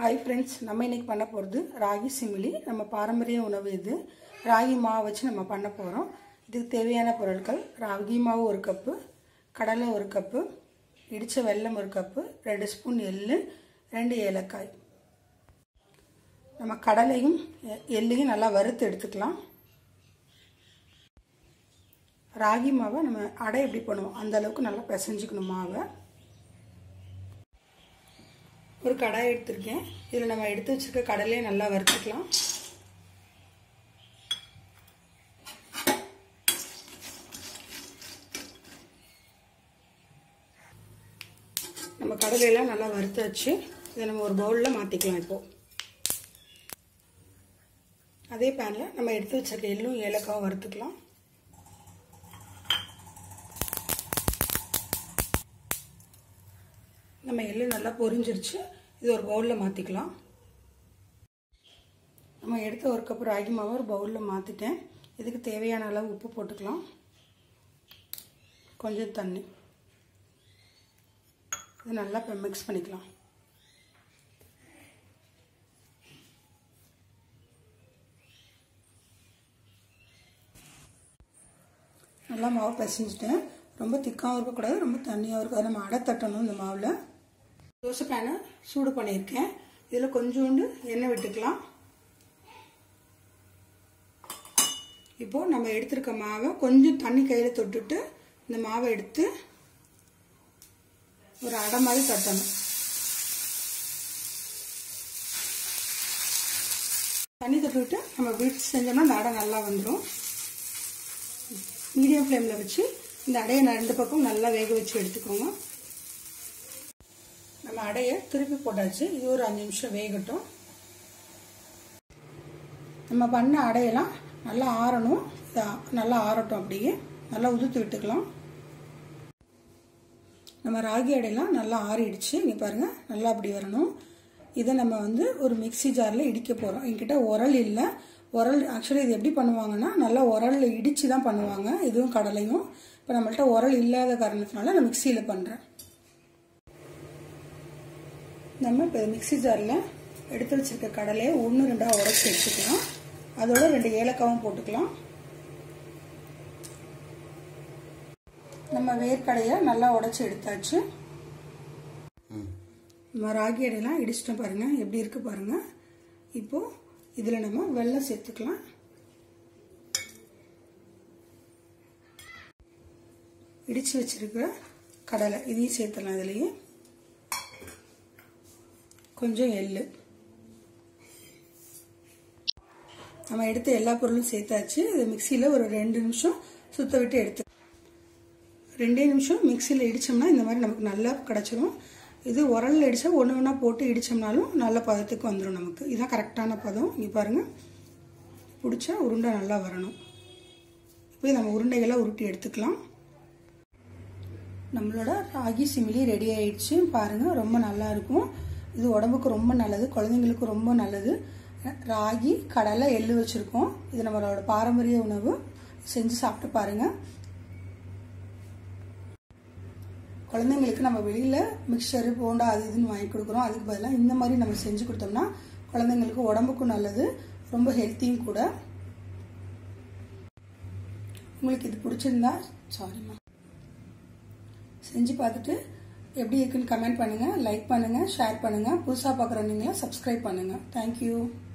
hi friends நம்ம இன்னைக்கு பண்ண போகிறது ராகி சிமிலி நம்ம பாரம்பரிய உணவு இது ராகி மாவு வச்சு நம்ம பண்ண போகிறோம் இதுக்கு தேவையான பொருட்கள் ராகி மாவு ஒரு கப்பு கடலை ஒரு கப்பு இடித்த வெல்லம் ஒரு கப்பு ரெண்டு ஸ்பூன் எள்ளு ரெண்டு ஏலக்காய் நம்ம கடலையும் எ- எள்ளையும் நல்லா வறுத்து எடுத்துக்கலாம் ராகி மாவை நம்ம அடை எப்படி பண்ணுவோம் அந்த அளவுக்கு நல்லா பிசைஞ்சுக்கணும் மாவை ஒரு கடாய் எடுத்திருக்கேன் இதில் நம்ம எடுத்து வச்சிருக்க கடலையை நல்லா வறுத்துக்கலாம் நம்ம கடலையெல்லாம் நல்லா வறுத்தாச்சு இதை நம்ம ஒரு பவுலில் மாற்றிக்கலாம் இப்போது அதே பேனில் நம்ம எடுத்து வச்சிருக்க எள்ளும் ஏலக்காவும் வறுத்துக்கலாம் நம்ம எள்ளு நல்லா பொரிஞ்சிருச்சு இது ஒரு பவுலில் மாற்றிக்கலாம் நம்ம எடுத்த ஒரு கப் ராகி மாவை ஒரு பவுலில் மாற்றிட்டேன் இதுக்கு தேவையான அளவு உப்பு போட்டுக்கலாம் கொஞ்சம் தண்ணி இது நல்லா இப்போ மிக்ஸ் பண்ணிக்கலாம் நல்லா மாவு பிசைஞ்சிட்டேன் ரொம்ப திக்காகவும் இருக்கக்கூடாது ரொம்ப தண்ணியாகவும் இருக்காது நம்ம அடை தட்டணும் இந்த மாவில் தோசை பேனை சூடு பண்ணியிருக்கேன் இதில் கொஞ்சோண்டு எண்ணெய் விட்டுக்கலாம் இப்போது நம்ம எடுத்திருக்க மாவை கொஞ்சம் தண்ணி கையில் தொட்டுட்டு இந்த மாவை எடுத்து ஒரு அடை மாதிரி தட்டணும் தண்ணி தொட்டுவிட்டு நம்ம வீட்டு செஞ்சோம்னா இந்த அடை நல்லா வந்துடும் மீடியம் ஃப்ளேமில் வச்சு இந்த அடையை நான் ரெண்டு பக்கம் நல்லா வேக வச்சு எடுத்துக்கோங்க நம்ம அடையை திருப்பி போட்டாச்சு இது ஒரு அஞ்சு நிமிஷம் வேகட்டும் நம்ம பண்ண அடையெல்லாம் நல்லா ஆறணும் இது நல்லா ஆறட்டும் அப்படியே நல்லா உதுத்து விட்டுக்கலாம் நம்ம ராகி அடையெல்லாம் நல்லா ஆறிடுச்சு இங்கே பாருங்கள் நல்லா அப்படி வரணும் இதை நம்ம வந்து ஒரு மிக்சி ஜாரில் இடிக்க போகிறோம் என்கிட்ட உரல் இல்லை உரல் ஆக்சுவலி இது எப்படி பண்ணுவாங்கன்னா நல்லா உரலில் இடித்து தான் பண்ணுவாங்க இதுவும் கடலையும் இப்போ நம்மள்ட்ட உரல் இல்லாத காரணத்தினால நான் மிக்சியில் பண்ணுறேன் நம்ம இப்போ மிக்சி ஜாரில் எடுத்து வச்சிருக்க கடலையை ஒன்று ரெண்டாக உடச்சி எடுத்துக்கலாம் அதோட ரெண்டு ஏலக்காவும் போட்டுக்கலாம் நம்ம வேர்க்கடையை நல்லா உடச்சி எடுத்தாச்சு நம்ம ராகி அடையெல்லாம் இடிச்சிட்டோம் பாருங்கள் எப்படி இருக்கு பாருங்கள் இப்போது இதில் நம்ம வெல்லம் சேர்த்துக்கலாம் இடித்து வச்சிருக்கிற கடலை இதையும் சேர்த்துலாம் இதுலேயே கொஞ்சம் எள்ளு நம்ம எடுத்த எல்லா பொருளும் சேர்த்தாச்சு இது மிக்சியில் ஒரு ரெண்டு நிமிஷம் சுத்த விட்டு எடுத்து ரெண்டே நிமிஷம் மிக்சியில் இடித்தோம்னா இந்த மாதிரி நமக்கு நல்லா கிடச்சிரும் இது உரலில் இடித்தா ஒன்று ஒன்றா போட்டு இடித்தோம்னாலும் நல்ல பதத்துக்கு வந்துடும் நமக்கு இதுதான் கரெக்டான பதம் இங்கே பாருங்கள் பிடிச்சா உருண்டை நல்லா வரணும் இப்போ நம்ம உருண்டைகளை உருட்டி எடுத்துக்கலாம் நம்மளோட ராகி சிமிலி ரெடி ஆயிடுச்சு பாருங்கள் ரொம்ப நல்லா இருக்கும் இது உடம்புக்கு ரொம்ப நல்லது குழந்தைங்களுக்கு ரொம்ப நல்லது ராகி கடலை எள்ளு வச்சுருக்கோம் இது நம்மளோட பாரம்பரிய உணவு செஞ்சு சாப்பிட்டு பாருங்கள் குழந்தைங்களுக்கு நம்ம வெளியில் மிக்சரு போண்டா அது இதுன்னு வாங்கி கொடுக்குறோம் அதுக்கு பதிலாக இந்த மாதிரி நம்ம செஞ்சு கொடுத்தோம்னா குழந்தைங்களுக்கு உடம்புக்கும் நல்லது ரொம்ப ஹெல்த்தியும் கூட உங்களுக்கு இது பிடிச்சிருந்தா சாரிம்மா செஞ்சு பார்த்துட்டு எப்படி இருக்குன்னு கமெண்ட் பண்ணுங்கள் லைக் பண்ணுங்கள் ஷேர் பண்ணுங்கள் புதுசாக பார்க்குறவங்க சப்ஸ்கிரைப் பண்ணுங்கள் தேங்க்யூ